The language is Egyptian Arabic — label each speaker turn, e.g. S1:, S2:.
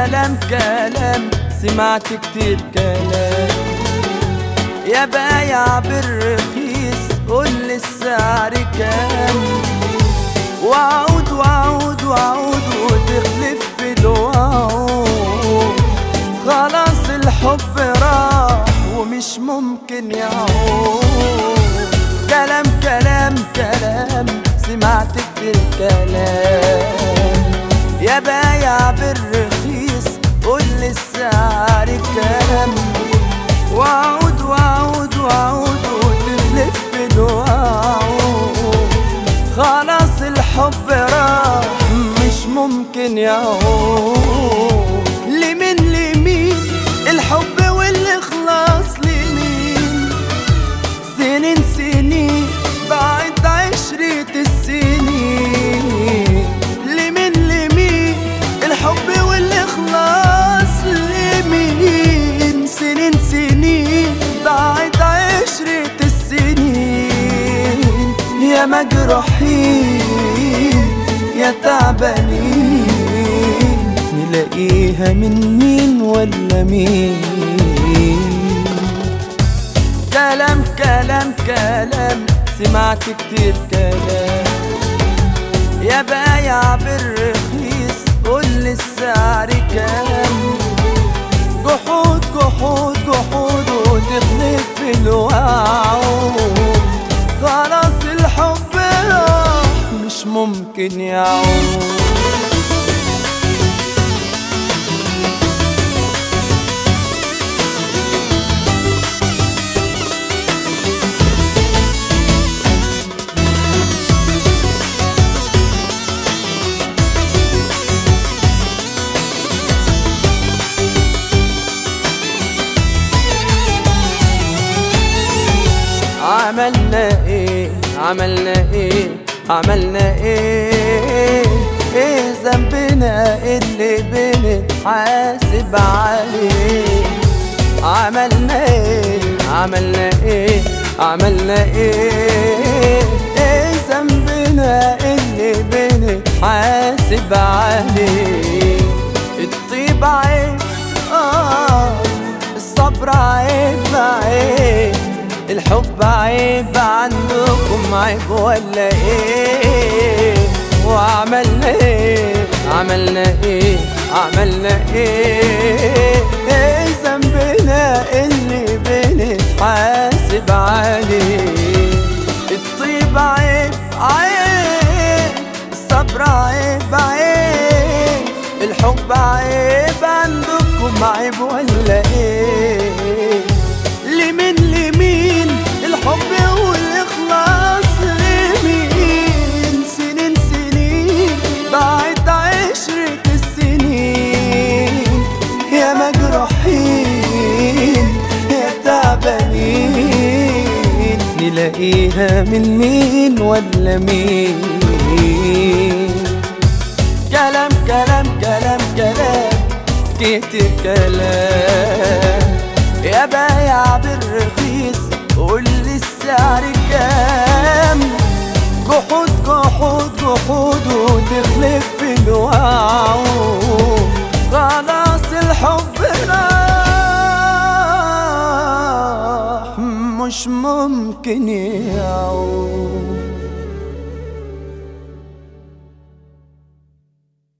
S1: كلام كلام سمعت كتير كلام يا بايع بالرخيص قول لي السعر كام وعود وعود وعود وتخلف في الوعود خلاص الحب راح ومش ممكن يعود كلام كلام كلام سمعت كتير كلام يا بايع بالرخيص قول لي السعر كام وعود وعود وعود وتخلف في الوعود خلاص الحب راح مش ممكن يعود لمين لمين الحب والاخلاص لمين سنين سنين بعد عشرة السنين لمين لمين الحب والاخلاص لمين سنين سنين بعد عشرة السنين يا مجروحين يا تعبانين نلاقيها من مين ولا مين كلام كلام كلام سمعت كتير كلام يا بايع بالرخيص قول لي السعر كام جحود جحود جحود وتغلب في الوعود خلاص الحب راح مش ممكن يعود عملنا ايه عملنا ايه عملنا ايه ايه ذنبنا اللي بنتحاسب عليه عملنا ايه عملنا ايه عملنا ايه ايه ذنبنا اللي بنتحاسب عليه الطيب عيب اه الصبر عيب عيب الحب عيب عندكم عيب ولا ايه وعملنا ايه عملنا ايه عملنا ايه ايه ذنبنا اللي بنتحاسب عليه الطيب عيب عيب الصبر عيب عيب الحب عيب عندكم عيب ولا ايه لمين لمين الحب والإخلاص لمين سنين سنين بعد عشرة السنين يا مجروحين يا تعبانين نلاقيها من مين ولا مين كلام كلام كلام كلام كتير كلام يا بايع بالرخيص قول لي السعر كام جحود جحود جحود وتخلف في الوعود خلاص الحب راح مش ممكن يعود